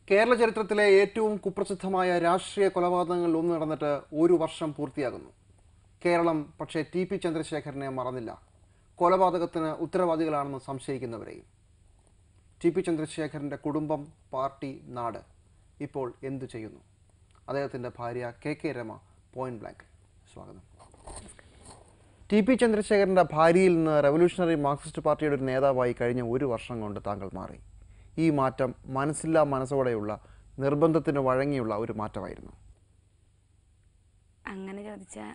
കേരള ചരിത്രത്തിലെ ഏറ്റവും കുപ്രസിദ്ധമായ രാഷ്ട്രീയ കൊലപാതകങ്ങളിൽ ഒന്ന് നടന്നിട്ട് ഒരു വർഷം പൂർത്തിയാകുന്നു കേരളം പക്ഷേ ടി പി ചന്ദ്രശേഖരനെ മറന്നില്ല കൊലപാതകത്തിന് ഉത്തരവാദികളാണെന്ന് സംശയിക്കുന്നവരെയും ടി പി ചന്ദ്രശേഖരൻ്റെ കുടുംബം പാർട്ടി നാട് ഇപ്പോൾ എന്തു ചെയ്യുന്നു അദ്ദേഹത്തിൻ്റെ ഭാര്യ K K Rama point blank സ്വാഗതം ടി പി ചന്ദ്രശേഖരൻ്റെ ഭാര്യയിൽ നിന്ന് റവല്യൂഷണറി മാർക്സിസ്റ്റ് പാർട്ടിയുടെ ഒരു നേതാവായി കഴിഞ്ഞ ഒരു വർഷം കൊണ്ട് താങ്കൾ മാറി ഈ മാറ്റം മനസ്സില്ലാ മനസ്സോടെയുള്ള നിർബന്ധത്തിന് വഴങ്ങിയുള്ള ഒരു മാറ്റമായിരുന്നു അങ്ങനെ ചോദിച്ചാൽ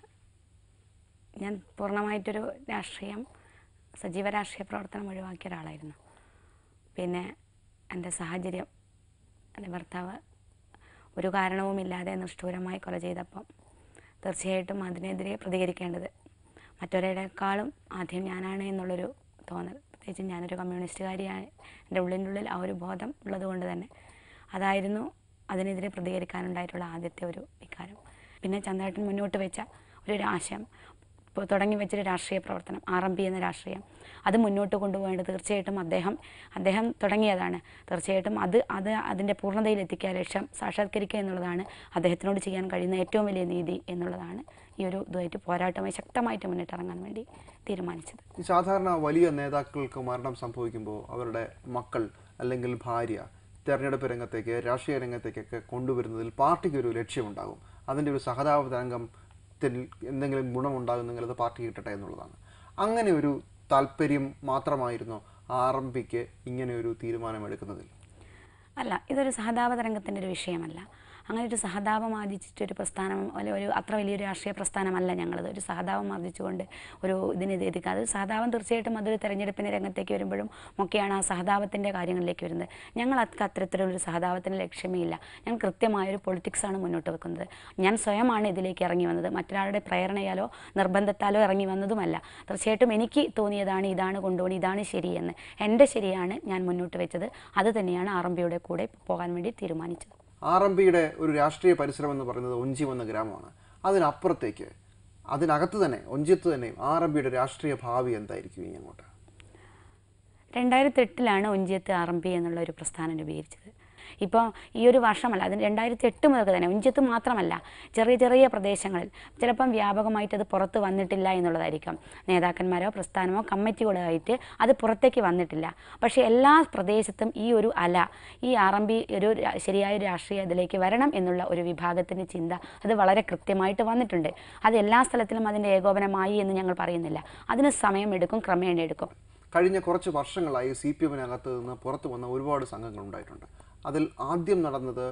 ഞാൻ പൂർണ്ണമായിട്ടൊരു രാഷ്ട്രീയം സജീവ രാഷ്ട്രീയ പ്രവർത്തനം ഒഴിവാക്കിയ ഒരാളായിരുന്നു പിന്നെ എൻ്റെ സാഹചര്യം എൻ്റെ ഭർത്താവ് ഒരു കാരണവുമില്ലാതെ നിഷ്ഠൂരമായി കൊല ചെയ്തപ്പം തീർച്ചയായിട്ടും അതിനെതിരെ പ്രതികരിക്കേണ്ടത് മറ്റൊരാളെക്കാളും ആദ്യം ഞാനാണ് എന്നുള്ളൊരു തോന്നൽ പ്രത്യേകിച്ച് ഞാനൊരു കമ്മ്യൂണിസ്റ്റുകാരിയാണ് എൻ്റെ ഉള്ളിൻ്റെ ഉള്ളിൽ ആ ഒരു ബോധം ഉള്ളതുകൊണ്ട് തന്നെ അതായിരുന്നു അതിനെതിരെ പ്രതികരിക്കാനുണ്ടായിട്ടുള്ള ആദ്യത്തെ ഒരു വികാരം പിന്നെ ചന്ദ്രേട്ടൻ മുന്നോട്ട് വെച്ച ഒരു ആശയം ഇപ്പോൾ തുടങ്ങി വെച്ചൊരു രാഷ്ട്രീയ പ്രവർത്തനം ആർ എം പി എന്ന രാഷ്ട്രീയം അത് മുന്നോട്ട് കൊണ്ടുപോകേണ്ടത് തീർച്ചയായിട്ടും അദ്ദേഹം അദ്ദേഹം തുടങ്ങിയതാണ് തീർച്ചയായിട്ടും അത് അത് അതിൻ്റെ പൂർണ്ണതയിലെത്തിക്കുക ലക്ഷ്യം സാക്ഷാത്കരിക്കുക എന്നുള്ളതാണ് അദ്ദേഹത്തിനോട് ചെയ്യാൻ കഴിയുന്ന ഏറ്റവും വലിയ നീതി എന്നുള്ളതാണ് ഈ ഒരു ഇതുമായിട്ട് പോരാട്ടമായി ശക്തമായിട്ട് മുന്നിട്ടിറങ്ങാൻ വേണ്ടി തീരുമാനിച്ചത് ഈ സാധാരണ വലിയ നേതാക്കൾക്ക് മരണം സംഭവിക്കുമ്പോൾ അവരുടെ മക്കൾ അല്ലെങ്കിൽ ഭാര്യ തെരഞ്ഞെടുപ്പ് രംഗത്തേക്ക് രാഷ്ട്രീയ രംഗത്തേക്കൊക്കെ കൊണ്ടുവരുന്നതിൽ പാർട്ടിക്ക് ഒരു ലക്ഷ്യമുണ്ടാകും അതിൻ്റെ ഒരു സഹതാപ തരംഗത്തിൽ എന്തെങ്കിലും ഗുണമുണ്ടാകുന്നെങ്കിൽ അത് പാർട്ടി കിട്ടട്ടെ എന്നുള്ളതാണ് അങ്ങനെ ഒരു താല്പര്യം മാത്രമായിരുന്നു ആർ എം പിക്ക് ഇങ്ങനെ ഒരു തീരുമാനമെടുക്കുന്നതിൽ അല്ല ഇതൊരു സഹതാപ തരംഗത്തിൻ്റെ ഒരു വിഷയമല്ല അങ്ങനെ ഒരു സഹതാപം ആർജിച്ചിട്ടൊരു പ്രസ്ഥാനം അല്ലെ ഒരു അത്ര വലിയൊരു രാഷ്ട്രീയ പ്രസ്ഥാനമല്ല ഞങ്ങളത് ഒരു സഹതാപം ആർജിച്ചുകൊണ്ട് ഒരു ഇതിന് എത്തിക്കുക അത് സഹതാപം തീർച്ചയായിട്ടും അതൊരു തെരഞ്ഞെടുപ്പിൻ്റെ രംഗത്തേക്ക് വരുമ്പോഴും ഒക്കെയാണ് ആ സഹതാപത്തിൻ്റെ കാര്യങ്ങളിലേക്ക് വരുന്നത് ഞങ്ങൾ അതൊക്കെ അത്തരത്തിലൊരു സഹതാപത്തിന് ലക്ഷ്യമേ ഇല്ല ഞാൻ കൃത്യമായൊരു പൊളിറ്റിക്സാണ് മുന്നോട്ട് വെക്കുന്നത് ഞാൻ സ്വയമാണ് ഇതിലേക്ക് ഇറങ്ങി വന്നത് മറ്റൊരാളുടെ പ്രേരണയാലോ നിർബന്ധത്താലോ ഇറങ്ങി വന്നതുമല്ല തീർച്ചയായിട്ടും എനിക്ക് തോന്നിയതാണ് ഇതാണ് കൊണ്ടുപോകണം ഇതാണ് ശരിയെന്ന് എൻ്റെ ശരിയാണ് ഞാൻ മുന്നോട്ട് വെച്ചത് അത് തന്നെയാണ് ആർ എം പിയുടെ കൂടെ പോകാൻ വേണ്ടി തീരുമാനിച്ചത് ആർ എം പിയുടെ ഒരു രാഷ്ട്രീയ പരിസരം എന്ന് പറയുന്നത് ഒഞ്ചിയം എന്ന ഗ്രാമമാണ് അതിനപ്പുറത്തേക്ക് അതിനകത്ത് തന്നെ ഒഞ്ചിയത്ത് തന്നെയും ആർ എം പിയുടെ രാഷ്ട്രീയ ഭാവി എന്തായിരിക്കും ഇനി അങ്ങോട്ട് രണ്ടായിരത്തി എട്ടിലാണ് ഒഞ്ചിയത്ത് ആർ എം പി എന്നുള്ള ഒരു പ്രസ്ഥാനം രൂപീകരിച്ചത് ഇപ്പോൾ ഈ ഒരു വർഷമല്ല അതിന് രണ്ടായിരത്തി എട്ട് മുതൽ തന്നെ ഒഞ്ചിയത്ത് മാത്രമല്ല ചെറിയ ചെറിയ പ്രദേശങ്ങളിൽ ചിലപ്പം വ്യാപകമായിട്ട് അത് പുറത്ത് വന്നിട്ടില്ല എന്നുള്ളതായിരിക്കാം നേതാക്കന്മാരോ പ്രസ്ഥാനമോ കമ്മിറ്റികളോ ആയിട്ട് അത് പുറത്തേക്ക് വന്നിട്ടില്ല പക്ഷേ എല്ലാ പ്രദേശത്തും ഈ ഒരു അല ഈ ആർ എം പി ഒരു രാ- ശരിയായ ഒരു രാഷ്ട്രീയ ഇതിലേക്ക് വരണം എന്നുള്ള ഒരു വിഭാഗത്തിൻ്റെ ചിന്ത അത് വളരെ കൃത്യമായിട്ട് വന്നിട്ടുണ്ട് അത് എല്ലാ സ്ഥലത്തിലും അതിൻ്റെ ഏകോപനമായി എന്ന് ഞങ്ങൾ പറയുന്നില്ല അതിന് സമയമെടുക്കും ക്രമേണ എടുക്കും കഴിഞ്ഞ കുറച്ച് വർഷങ്ങളായി സി പി എമ്മിനകത്ത് നിന്ന് പുറത്തു വന്ന ഒരുപാട് സംഘങ്ങൾ ഉണ്ടായിട്ടുണ്ട് അതിൽ ആദ്യം നടന്നത്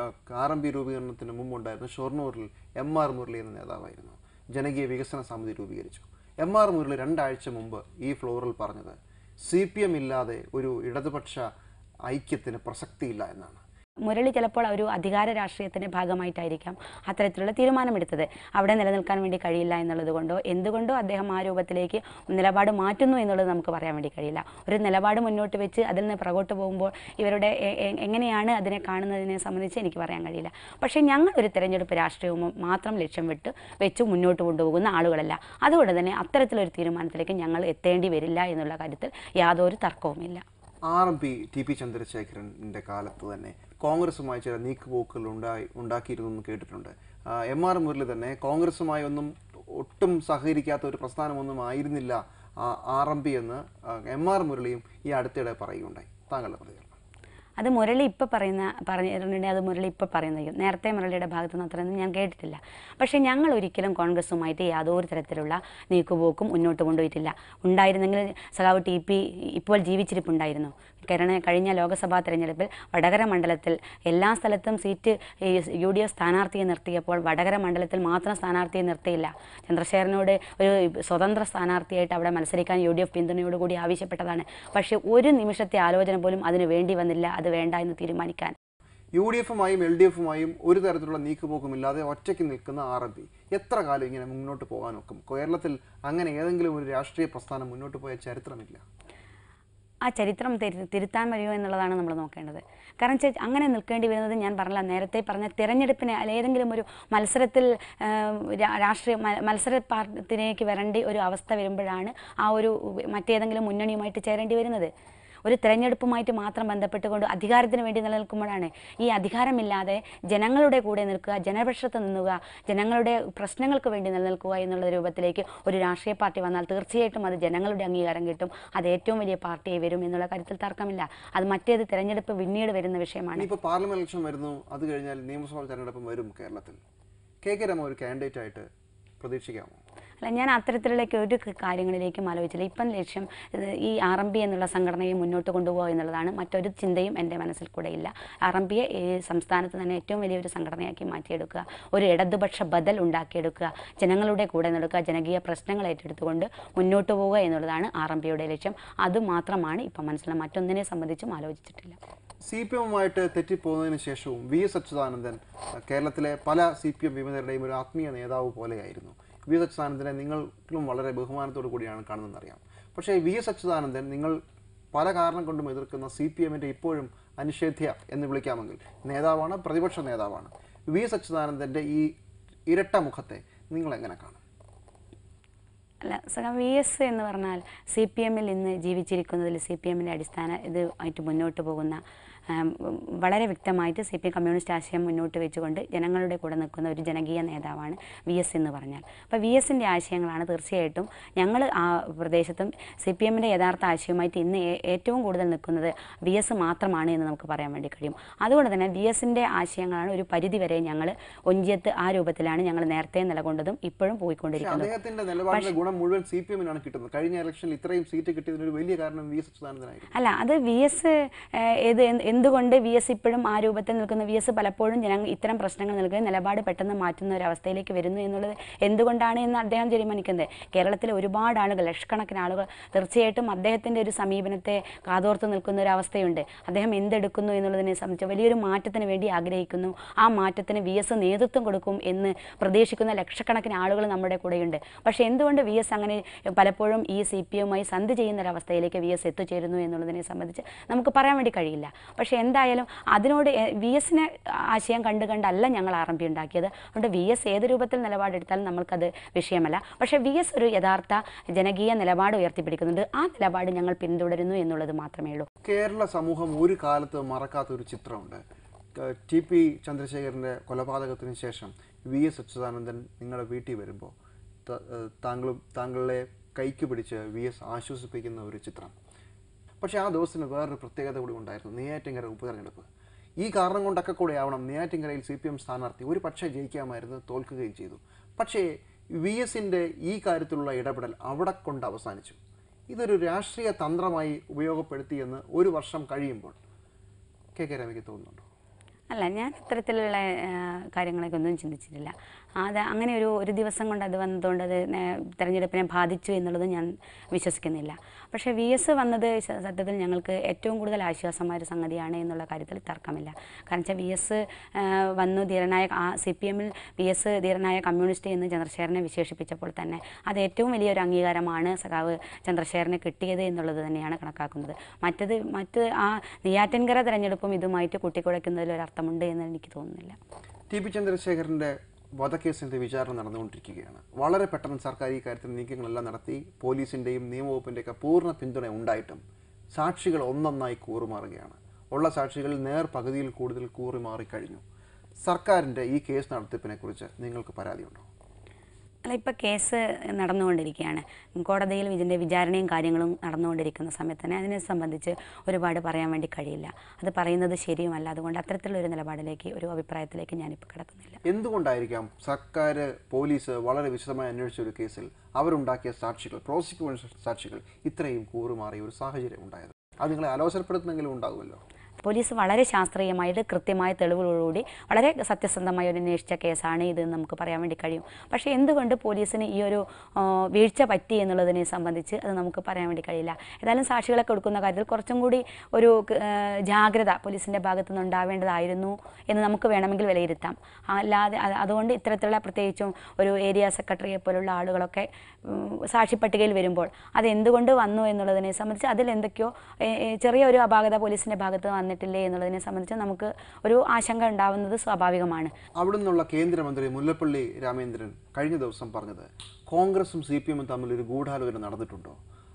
ആർ എം പി രൂപീകരണത്തിന് മുമ്പുണ്ടായിരുന്ന ഷൊർണൂരിൽ എം ആർ മുരളി എന്ന നേതാവായിരുന്നു ജനകീയ വികസന സമിതി രൂപീകരിച്ചു എം ആർ മുരളി രണ്ടാഴ്ച മുമ്പ് ഈ ഫ്ലോറിൽ പറഞ്ഞത് സി പി എം ഇല്ലാതെ ഒരു ഇടതുപക്ഷ ഐക്യത്തിന് പ്രസക്തിയില്ല എന്നാണ് മുരളി ചിലപ്പോൾ ഒരു അധികാര രാഷ്ട്രീയത്തിൻ്റെ ഭാഗമായിട്ടായിരിക്കാം അത്തരത്തിലുള്ള തീരുമാനമെടുത്തത് അവിടെ നിലനിൽക്കാൻ വേണ്ടി കഴിയില്ല എന്നുള്ളത് കൊണ്ടോ എന്തുകൊണ്ടോ അദ്ദേഹം ആ രൂപത്തിലേക്ക് നിലപാട് മാറ്റുന്നു എന്നുള്ളത് നമുക്ക് പറയാൻ വേണ്ടി കഴിയില്ല ഒരു നിലപാട് മുന്നോട്ട് വെച്ച് അതിൽ നിന്ന് പുറകോട്ട് പോകുമ്പോൾ ഇവരുടെ എ- എ- എങ്ങനെയാണ് അതിനെ കാണുന്നതിനെ സംബന്ധിച്ച് എനിക്ക് പറയാൻ കഴിയില്ല പക്ഷേ ഞങ്ങൾ ഒരു തെരഞ്ഞെടുപ്പ് രാഷ്ട്രീയവും മാത്രം ലക്ഷ്യം വിട്ട് വെച്ച് മുന്നോട്ട് കൊണ്ടുപോകുന്ന ആളുകളല്ല അതുകൊണ്ട് തന്നെ അത്തരത്തിലൊരു തീരുമാനത്തിലേക്ക് ഞങ്ങൾ എത്തേണ്ടി വരില്ല എന്നുള്ള കാര്യത്തിൽ യാതൊരു തർക്കവുമില്ല R M P T P ചന്ദ്രശേഖരൻ്റെ കാലത്ത് തന്നെ കോൺഗ്രസുമായി ചില നീക്കുപോക്കുകൾ ഉണ്ടായി ഉണ്ടാക്കിയിരുന്നു എന്ന് കേട്ടിട്ടുണ്ട് ആ, എം ആർ മുരളി തന്നെ കോൺഗ്രസുമായി ഒന്നും ഒട്ടും സഹകരിക്കാത്ത ഒരു പ്രസ്ഥാനമൊന്നും ആയിരുന്നില്ല ആർ എം പി എന്ന് ആ, എം ആർ മുരളിയും ഈ അടുത്തിടെ പറയുകയുണ്ടായി താങ്കളുടെ പ്രതികരണം അത് മുരളി ഇപ്പോൾ പറയുന്ന പറഞ്ഞിട്ടുണ്ടെങ്കിൽ അത് മുരളി ഇപ്പോൾ പറയുന്നതായിരിക്കും നേരത്തെ മുരളിയുടെ ഭാഗത്തു നിന്ന് അത്രയൊന്നും ഞാൻ കേട്ടിട്ടില്ല പക്ഷേ ഞങ്ങൾ ഒരിക്കലും കോൺഗ്രസുമായിട്ട് യാതൊരു തരത്തിലുള്ള നീക്കുപോക്കും മുന്നോട്ട് കൊണ്ടുപോയിട്ടില്ല ഉണ്ടായിരുന്നെങ്കിൽ സഖാവ് ടി പി ഇപ്പോൾ ജീവിച്ചിരിപ്പുണ്ടായിരുന്നു കാരണം കഴിഞ്ഞ ലോക്സഭാ തെരഞ്ഞെടുപ്പിൽ വടകര മണ്ഡലത്തിൽ എല്ലാ സ്ഥലത്തും സീറ്റ് ഈ യു ഡി എഫ് സ്ഥാനാർത്ഥിയെ നിർത്തിയപ്പോൾ വടകര മണ്ഡലത്തിൽ മാത്രം സ്ഥാനാർത്ഥിയെ നിർത്തിയില്ല ചന്ദ്രശേഖരനോട് ഒരു സ്വതന്ത്ര സ്ഥാനാർത്ഥിയായിട്ട് അവിടെ മത്സരിക്കാൻ യു ഡി എഫ് പിന്തുണയോടുകൂടി ആവശ്യപ്പെട്ടതാണ് പക്ഷേ ഒരു നിമിഷത്തെ ആലോചന പോലും അതിന് വേണ്ടി വന്നില്ല അത് വേണ്ട എന്ന് തീരുമാനിക്കാൻ യു ഡി എഫുമായും എൽ ഡി എഫുമായും ഒരു തരത്തിലുള്ള നീക്കുപോക്കുമില്ലാതെ ഒറ്റയ്ക്ക് നിൽക്കുന്ന ആർ എം പി എത്ര കാലം ഇങ്ങനെ മുന്നോട്ട് പോകാൻ നോക്കും കേരളത്തിൽ അങ്ങനെ ഏതെങ്കിലും ഒരു രാഷ്ട്രീയ പ്രസ്ഥാനം മുന്നോട്ട് പോയ ചരിത്രമില്ല ആ ചരിത്രം തിരു തിരുത്താൻ വരുമോ എന്നുള്ളതാണ് നമ്മൾ നോക്കേണ്ടത് കാരണം വെച്ചാൽ അങ്ങനെ നിൽക്കേണ്ടി വരുന്നത് ഞാൻ പറഞ്ഞില്ല നേരത്തെ പറഞ്ഞ തിരഞ്ഞെടുപ്പിന് അല്ല ഏതെങ്കിലും ഒരു മത്സരത്തിൽ ആ, രാ- രാഷ്ട്രീയ മ- മത്സര പാർട്ടിയിലേക്ക് വരേണ്ട ഒരു അവസ്ഥ വരുമ്പോഴാണ് ആ ഒരു മറ്റേതെങ്കിലും മുന്നണിയുമായിട്ട് ചേരേണ്ടി വരുന്നത് ഒരു തെരഞ്ഞെടുപ്പുമായിട്ട് മാത്രം ബന്ധപ്പെട്ടുകൊണ്ട് അധികാരത്തിന് വേണ്ടി നിലനിൽക്കുമ്പോഴാണ് ഈ അധികാരമില്ലാതെ ജനങ്ങളുടെ കൂടെ നിൽക്കുക ജനപക്ഷത്ത് നിന്നുക ജനങ്ങളുടെ പ്രശ്നങ്ങൾക്ക് വേണ്ടി നിലനിൽക്കുക എന്നുള്ള രൂപത്തിലേക്ക് ഒരു രാഷ്ട്രീയ പാർട്ടി വന്നാൽ തീർച്ചയായിട്ടും അത് ജനങ്ങളുടെ അംഗീകാരം കിട്ടും അത് ഏറ്റവും വലിയ പാർട്ടിയായി വരും എന്നുള്ള കാര്യത്തിൽ തർക്കമില്ല അത് മറ്റേത് തെരഞ്ഞെടുപ്പ് പിന്നീട് വരുന്ന വിഷയമാണ് ഇനിയിപ്പോൾ പാർലമെന്റ് ഇലക്ഷൻ വരുന്നു അത് കഴിഞ്ഞാൽ നിയമസഭാ തെരഞ്ഞെടുപ്പ് വരും കേരളത്തിൽ കെ കെ രമ ഒരു കാൻഡിഡേറ്റ് ആയിട്ട് പ്രതീക്ഷിക്കാമോ അല്ല ഞാൻ അത്തരത്തിലേക്ക് ഒരു ക- കാര്യങ്ങളിലേക്കും ആലോചിച്ചില്ല ഇപ്പം ലക്ഷ്യം ഇത് ഈ ആർ എം പി എന്നുള്ള സംഘടനയെ മുന്നോട്ട് കൊണ്ടുപോകുക എന്നുള്ളതാണ് മറ്റൊരു ചിന്തയും എൻ്റെ മനസ്സിൽ കൂടെ ഇല്ല ആർ എം പിയെ ഈ സംസ്ഥാനത്ത് തന്നെ ഏറ്റവും വലിയൊരു സംഘടനയാക്കി മാറ്റിയെടുക്കുക ഒരു ഇടതുപക്ഷ ബദൽ ഉണ്ടാക്കിയെടുക്കുക ജനങ്ങളുടെ കൂടെ നിൽക്കുക ജനകീയ പ്രശ്നങ്ങൾ ഏറ്റെടുത്തുകൊണ്ട് മുന്നോട്ട് പോവുക എന്നുള്ളതാണ് ആർ എം പിയുടെ ലക്ഷ്യം അതുമാത്രമാണ് ഇപ്പം മനസ്സിലായത് മറ്റൊന്നിനെ സംബന്ധിച്ചും ആലോചിച്ചിട്ടില്ല സി പി എമ്മുമായിട്ട് തെറ്റിപ്പോകുന്നതിന് ശേഷവും വി എസ് അച്യുതാനന്ദൻ അഹ്, കേരളത്തിലെ പല സി പി എം വിമതരുടെയും ഒരു ആത്മീയ നേതാവ് പോലെയായിരുന്നു വി എസ് അച്യുതാനന്ദനെ നിങ്ങളും വളരെ ബഹുമാനത്തോടു കൂടിയാണ് കാണുന്നതെന്ന് അറിയാം പക്ഷേ വി എസ് അച്യുതാനന്ദൻ നിങ്ങൾ പല കാരണം കൊണ്ടും എതിർക്കുന്ന സി പി എമ്മിൻ്റെ ഇപ്പോഴും അനിഷേധ്യ എന്ന് വിളിക്കാമെങ്കിൽ നേതാവാണ് പ്രതിപക്ഷ നേതാവാണ് വി എസ് അച്യുതാനന്ദൻ്റെ ഈ ഇരട്ട മുഖത്തെ നിങ്ങൾ എങ്ങനെ കാണും അല്ല സഖാ വി എസ് എന്ന് പറഞ്ഞാൽ സി പി എമ്മിൽ ഇന്ന് ജീവിച്ചിരിക്കുന്നതിൽ സി പി എമ്മിൻ്റെ അടിസ്ഥാന ഇത് ആയിട്ട് മുന്നോട്ട് പോകുന്ന ആം, വളരെ വ്യക്തമായിട്ട് സി പി എം കമ്മ്യൂണിസ്റ്റ് ആശയം മുന്നോട്ട് വെച്ചുകൊണ്ട് ജനങ്ങളുടെ കൂടെ നിൽക്കുന്ന ഒരു ജനകീയ നേതാവാണ് വി എസ് എന്ന് പറഞ്ഞാൽ അപ്പോൾ വി എസിൻ്റെ ആശയങ്ങളാണ് തീർച്ചയായിട്ടും ഞങ്ങൾ ആ പ്രദേശത്തും സി പി എമ്മിൻ്റെ യഥാർത്ഥ ആശയവുമായിട്ട് ഇന്ന് ഏ- ഏറ്റവും കൂടുതൽ നിൽക്കുന്നത് വി എസ് മാത്രമാണ് എന്ന് നമുക്ക് പറയാൻ വേണ്ടി കഴിയും അതുകൊണ്ട് തന്നെ വി എസിൻ്റെ ആശയങ്ങളാണ് ഒരു പരിധിവരെ ഞങ്ങൾ ഒഞ്ചിയത്ത് ആ രൂപത്തിലാണ് ഞങ്ങൾ നേരത്തെ നിലകൊണ്ടതും ഇപ്പോഴും പക്ഷേ പോയിക്കൊണ്ടിരിക്കുന്നത് അദ്ദേഹത്തിന്റെ നിലപാടിന്റെ ഗുണം മുഴുവൻ സി പി എമ്മിനാണ് കിട്ടുന്നത് കഴിഞ്ഞ ഇലക്ഷനിൽ ഇത്രയും സീറ്റ് കിട്ടിയതിന് ഒരു വലിയ കാരണം വി എസ് അച്യുതാനന്ദനായിരുന്നു അല്ല അത് വി എസ് ഏത് എന്ത് എന്തുകൊണ്ട് വി എസ് ഇപ്പോഴും ആ രൂപത്തിൽ നിൽക്കുന്ന വി എസ് പലപ്പോഴും ജനങ്ങൾ ഇത്തരം പ്രശ്നങ്ങൾ നൽകുകയും നിലപാട് പെട്ടെന്ന് മാറ്റുന്ന ഒരു അവസ്ഥയിലേക്ക് വരുന്നു എന്നുള്ളത് എന്തുകൊണ്ടാണ് എന്ന് അദ്ദേഹം തീരുമാനിക്കുന്നത് കേരളത്തിലെ ഒരുപാട് ആളുകൾ ലക്ഷക്കണക്കിന് ആളുകൾ തീർച്ചയായിട്ടും അദ്ദേഹത്തിൻ്റെ ഒരു സമീപനത്തെ കാതോർത്ത് നിൽക്കുന്ന ഒരു അവസ്ഥയുണ്ട് അദ്ദേഹം എന്തെടുക്കുന്നു എന്നുള്ളതിനെ സംബന്ധിച്ച് വലിയൊരു മാറ്റത്തിന് വേണ്ടി ആഗ്രഹിക്കുന്നു ആ മാറ്റത്തിന് വി എസ് നേതൃത്വം കൊടുക്കും എന്ന് പ്രതീക്ഷിക്കുന്ന ലക്ഷക്കണക്കിന് ആളുകൾ നമ്മുടെ കൂടെയുണ്ട് പക്ഷേ എന്തുകൊണ്ട് വി എസ് അങ്ങനെ പലപ്പോഴും ഈ സി പി എമ്മുമായി സന്ധി ചെയ്യുന്ന ഒരു അവസ്ഥയിലേക്ക് വി എസ് എത്തിച്ചേരുന്നു എന്നുള്ളതിനെ സംബന്ധിച്ച് നമുക്ക് പറയാൻ വേണ്ടി കഴിയില്ല പക്ഷേ എന്തായാലും അതിനോട് വി എസിനെ ആശയം കണ്ട് കണ്ടല്ല ഞങ്ങൾ ആർ എം പി ഉണ്ടാക്കിയത് അതുകൊണ്ട് വി എസ് ഏത് രൂപത്തിൽ നിലപാടെടുത്താലും നമ്മൾക്കത് വിഷയമല്ല പക്ഷേ വി എസ് ഒരു യഥാർത്ഥ ജനകീയ നിലപാട് ഉയർത്തിപ്പിടിക്കുന്നുണ്ട് ആ നിലപാട് ഞങ്ങൾ പിന്തുടരുന്നു എന്നുള്ളത് മാത്രമേ ഉള്ളൂ കേരള സമൂഹം ഒരു കാലത്ത് മറക്കാത്ത ഒരു ചിത്രമുണ്ട് ക- ടി പി ചന്ദ്രശേഖരൻ്റെ കൊലപാതകത്തിന് ശേഷം വി എസ് അച്യുതാനന്ദൻ നിങ്ങളുടെ വീട്ടിൽ വരുമ്പോൾ ത- ഏഹ് താങ്കളും താങ്കളെ കൈക്ക് പിടിച്ച് വി എസ് ആശ്വസിപ്പിക്കുന്ന ഒരു ചിത്രം പക്ഷേ ആ ദിവസത്തിന് വേറൊരു പ്രത്യേകത കൂടി ഉണ്ടായിരുന്നു നെയ്യാറ്റിങ്കര ഉപതെരഞ്ഞെടുപ്പ് ഈ കാരണം കൊണ്ടൊക്കെ കൂടെ ആവണം നെയ്യാറ്റിങ്കരയിൽ സി പി എം സ്ഥാനാർത്ഥി ഒരു പക്ഷേ ജയിക്കാമായിരുന്നു തോൽക്കുകയും ചെയ്തു പക്ഷേ വി എസിൻ്റെ ഈ കാര്യത്തിലുള്ള ഇടപെടൽ അവിടെ കൊണ്ട് അവസാനിച്ചു ഇതൊരു രാഷ്ട്രീയ തന്ത്രമായി ഉപയോഗപ്പെടുത്തിയെന്ന് ഒരു വർഷം കഴിയുമ്പോൾ കെ കെ രമയ്ക്ക് തോന്നുന്നുണ്ടോ അല്ല ഞാൻ അത്തരത്തിലുള്ള ആ, കാര്യങ്ങളൊക്കെ ഒന്നും ചിന്തിച്ചിട്ടില്ല അത് അങ്ങനെ ഒരു ഒരു ദിവസം കൊണ്ട് അത് വന്നതുകൊണ്ട് അത് നേ- തെരഞ്ഞെടുപ്പിനെ ബാധിച്ചു എന്നുള്ളത് ഞാൻ വിശ്വസിക്കുന്നില്ല പക്ഷേ വി എസ് വന്നത് സ- സത്യത്തിൽ ഞങ്ങൾക്ക് ഏറ്റവും കൂടുതൽ ആശ്വാസമായ ഒരു സംഗതിയാണ് എന്നുള്ള കാര്യത്തിൽ തർക്കമില്ല കാരണം വെച്ചാൽ വി എസ് വന്നു ധീരനായ ആ സി പി എമ്മിൽ വി എസ് ധീരനായ കമ്മ്യൂണിസ്റ്റ് എന്ന് ചന്ദ്രശേഖരനെ വിശേഷിപ്പിച്ചപ്പോൾ തന്നെ അത് ഏറ്റവും വലിയൊരു അംഗീകാരമാണ് സഖാവ് ചന്ദ്രശേഖരന് കിട്ടിയത് എന്നുള്ളത് തന്നെയാണ് കണക്കാക്കുന്നത് മറ്റത് മറ്റ് ആ നെയ്യാറ്റിൻകര തെരഞ്ഞെടുപ്പും ഇതുമായിട്ട് കൂട്ടിക്കുഴയ്ക്കുന്നതിൽ ഒരു അർത്ഥമുണ്ട് എന്ന് എനിക്ക് തോന്നുന്നില്ല ടി പി ചന്ദ്രശേഖരൻ്റെ വധക്കേസിൻ്റെ വിചാരണ നടന്നുകൊണ്ടിരിക്കുകയാണ് വളരെ പെട്ടെന്ന് സർക്കാർ ഈ കാര്യത്തിൽ നീക്കങ്ങളെല്ലാം നടത്തി പോലീസിൻ്റെയും നിയമവകുപ്പിൻ്റെയൊക്കെ പൂർണ്ണ പിന്തുണ ഉണ്ടായിട്ടും സാക്ഷികൾ ഒന്നൊന്നായി കൂറുമാറുകയാണ് ഉള്ള സാക്ഷികൾ നേർ പകുതിയിൽ കൂടുതൽ കൂറുമാറിക്കഴിഞ്ഞു സർക്കാരിൻ്റെ ഈ കേസ് നടത്തിപ്പിനെക്കുറിച്ച് നിങ്ങൾക്ക് പരാതിയുണ്ടോ അല്ല ഇപ്പോൾ കേസ് നടന്നുകൊണ്ടിരിക്കുകയാണ് കോടതിയിൽ ഇതിൻ്റെ വിചാരണയും കാര്യങ്ങളും നടന്നുകൊണ്ടിരിക്കുന്ന സമയത്ത് തന്നെ അതിനെ സംബന്ധിച്ച് ഒരുപാട് പറയാൻ വേണ്ടി കഴിയില്ല അത് പറയുന്നത് ശരിയുമല്ല അതുകൊണ്ട് അത്തരത്തിലുള്ള ഒരു നിലപാടിലേക്ക് ഒരു അഭിപ്രായത്തിലേക്ക് ഞാനിപ്പോൾ കിടക്കുന്നില്ല എന്തുകൊണ്ടായിരിക്കാം സർക്കാർ പോലീസ് വളരെ വിശദമായി അന്വേഷിച്ച ഒരു കേസിൽ അവരുണ്ടാക്കിയ സാക്ഷികൾ പ്രോസിക്യൂഷൻ സാക്ഷികൾ ഇത്രയും കൂറുമാറിയ ഒരു സാഹചര്യം ഉണ്ടായത് അത് നിങ്ങളെ അലോസരപ്പെടുത്തുന്നെങ്കിലും ഉണ്ടാകുമല്ലോ പോലീസ് വളരെ ശാസ്ത്രീയമായിട്ട് കൃത്യമായ തെളിവുകളോടുകൂടി വളരെ സത്യസന്ധമായി ഒരു അന്വേഷിച്ച കേസാണ് ഇത് എന്ന് നമുക്ക് പറയാൻ വേണ്ടി കഴിയും പക്ഷേ എന്തുകൊണ്ട് പോലീസിന് ഈ ഒരു ആ, വീഴ്ച പറ്റി എന്നുള്ളതിനെ സംബന്ധിച്ച് അത് നമുക്ക് പറയാൻ വേണ്ടി കഴിയില്ല ഏതായാലും സാക്ഷികളൊക്കെ എടുക്കുന്ന കാര്യത്തിൽ കുറച്ചും കൂടി ഒരു ആ, ജാഗ്രത പോലീസിൻ്റെ ഭാഗത്തു നിന്ന് ഉണ്ടാവേണ്ടതായിരുന്നു എന്ന് നമുക്ക് വേണമെങ്കിൽ വിലയിരുത്താം അല്ലാതെ അത് അതുകൊണ്ട് ഇത്തരത്തിലുള്ള പ്രത്യേകിച്ചും ഒരു ഏരിയ സെക്രട്ടറിയെ പോലുള്ള ആളുകളൊക്കെ ഉം, സാക്ഷി പട്ടികയിൽ വരുമ്പോൾ അത് എന്തുകൊണ്ട് വന്നു എന്നുള്ളതിനെ സംബന്ധിച്ച് അതിൽ എന്തൊക്കെയോ ഏ, ഏ, ചെറിയൊരു അപാകത പോലീസിൻ്റെ ഭാഗത്ത് വന്നിട്ടില്ലേ എന്നുള്ളതിനെ സംബന്ധിച്ച് നമുക്ക് ഒരു ആശങ്ക ഉണ്ടാവുന്നത് സ്വാഭാവികമാണ് അവിടെ നിന്നുള്ള കേന്ദ്രമന്ത്രി മുല്ലപ്പള്ളി രാമേന്ദ്രൻ കഴിഞ്ഞ ദിവസം പറഞ്ഞത് കോൺഗ്രസും സി പി എമ്മും തമ്മിൽ ഒരു ഗൂഢാലോചന നടന്നിട്ടുണ്ടോ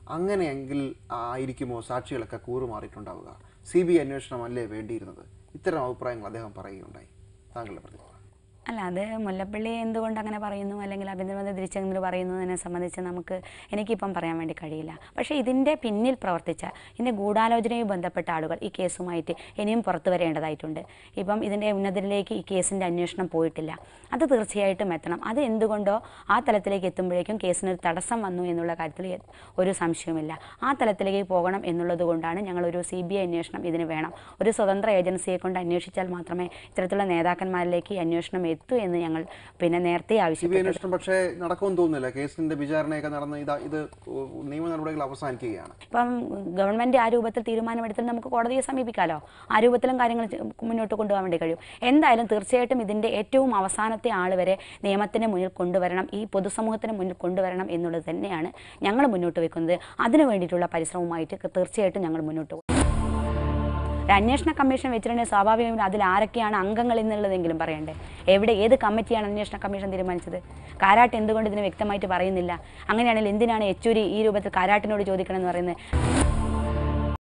അങ്ങനെയെങ്കിൽ ആയിരിക്കുമോ സാക്ഷികളൊക്കെ കൂറുമാറിയിട്ടുണ്ടാവുക സി ബി ഐ അന്വേഷണമല്ലേ വേണ്ടിയിരുന്നത് ഇത്തരം അഭിപ്രായങ്ങൾ അദ്ദേഹം പറയുകയുണ്ടായി താങ്കളുടെ പ്രതികരണം അല്ല അത് മുല്ലപ്പള്ളി എന്തുകൊണ്ട് അങ്ങനെ പറയുന്നു അല്ലെങ്കിൽ അഭിനന്ദന തിരിച്ചെങ്ങനെ പറയുന്നതിനെ സംബന്ധിച്ച് നമുക്ക് എനിക്കിപ്പം പറയാൻ വേണ്ടി കഴിയില്ല പക്ഷേ ഇതിൻ്റെ പിന്നിൽ പ്രവർത്തിച്ച ഇതിൻ്റെ ഗൂഢാലോചനയുമായി ബന്ധപ്പെട്ട ആളുകൾ ഈ കേസുമായിട്ട് ഇനിയും പുറത്തു വരേണ്ടതായിട്ടുണ്ട് ഇപ്പം ഇതിൻ്റെ ഉന്നതരിലേക്ക് ഈ കേസിൻ്റെ അന്വേഷണം പോയിട്ടില്ല അത് തീർച്ചയായിട്ടും എത്തണം അത് എന്തുകൊണ്ടോ ആ തലത്തിലേക്ക് എത്തുമ്പോഴേക്കും കേസിനൊരു തടസ്സം വന്നു എന്നുള്ള കാര്യത്തിൽ എ- ഒരു സംശയവുമില്ല ആ തലത്തിലേക്ക് പോകണം എന്നുള്ളത് കൊണ്ടാണ് ഞങ്ങളൊരു സി ബി ഐ അന്വേഷണം ഇതിന് വേണം ഒരു സ്വതന്ത്ര ഏജൻസിയെ കൊണ്ട് അന്വേഷിച്ചാൽ മാത്രമേ ഇത്തരത്തിലുള്ള നേതാക്കന്മാരിലേക്ക് ഈ അന്വേഷണം എത്തൂ എന്ന് ഞങ്ങൾ പിന്നെ നേരത്തെ സി ബി ഐ ആവശ്യപ്പെട്ടു അന്വേഷണം പക്ഷേ നടക്കുമെന്ന് തോന്നുന്നില്ല കേസിന്റെ വിചാരണയൊക്കെ നടന്ന് ഇതാ ഇത് നിയമ നടപടികൾ അവസാനിക്കുകയാണ് ഇപ്പം ഗവൺമെൻറ് ആ രൂപത്തിൽ തീരുമാനമെടുത്താൽ നമുക്ക് കോടതിയെ സമീപിക്കാമല്ലോ ആ രൂപത്തിലും കാര്യങ്ങൾ ചെ- മുന്നോട്ട് കൊണ്ടുപോകാൻ വേണ്ടി കഴിയും എന്തായാലും തീർച്ചയായിട്ടും ഇതിൻ്റെ ഏറ്റവും അവസാനത്തെ ആൾ വരെ നിയമത്തിന് മുന്നിൽ കൊണ്ടുവരണം ഈ പൊതുസമൂഹത്തിന് മുന്നിൽ കൊണ്ടുവരണം എന്നുള്ളത് തന്നെയാണ് ഞങ്ങൾ മുന്നോട്ട് വെക്കുന്നത് അതിനു വേണ്ടിയിട്ടുള്ള പരിശ്രമവുമായിട്ട് തീർച്ചയായിട്ടും ഞങ്ങൾ മുന്നോട്ട് പോകും ഒരു അന്വേഷണ കമ്മീഷൻ വെച്ചിട്ടുണ്ടെങ്കിൽ സ്വാഭാവികമായും അതിൽ ആരൊക്കെയാണ് അംഗങ്ങൾ എന്നുള്ളതെങ്കിലും പറയണ്ടേ എവിടെ ഏത് കമ്മിറ്റിയാണ് അന്വേഷണ കമ്മീഷൻ തീരുമാനിച്ചത് കാരാട്ട് എന്തുകൊണ്ട് ഇതിന് വ്യക്തമായിട്ട് പറയുന്നില്ല അങ്ങനെയാണെങ്കിൽ എന്തിനാണ് യെച്ചൂരി ഈ രൂപത്തിൽ കാരാട്ടിനോട് ചോദിക്കണം എന്ന് പറയുന്നത്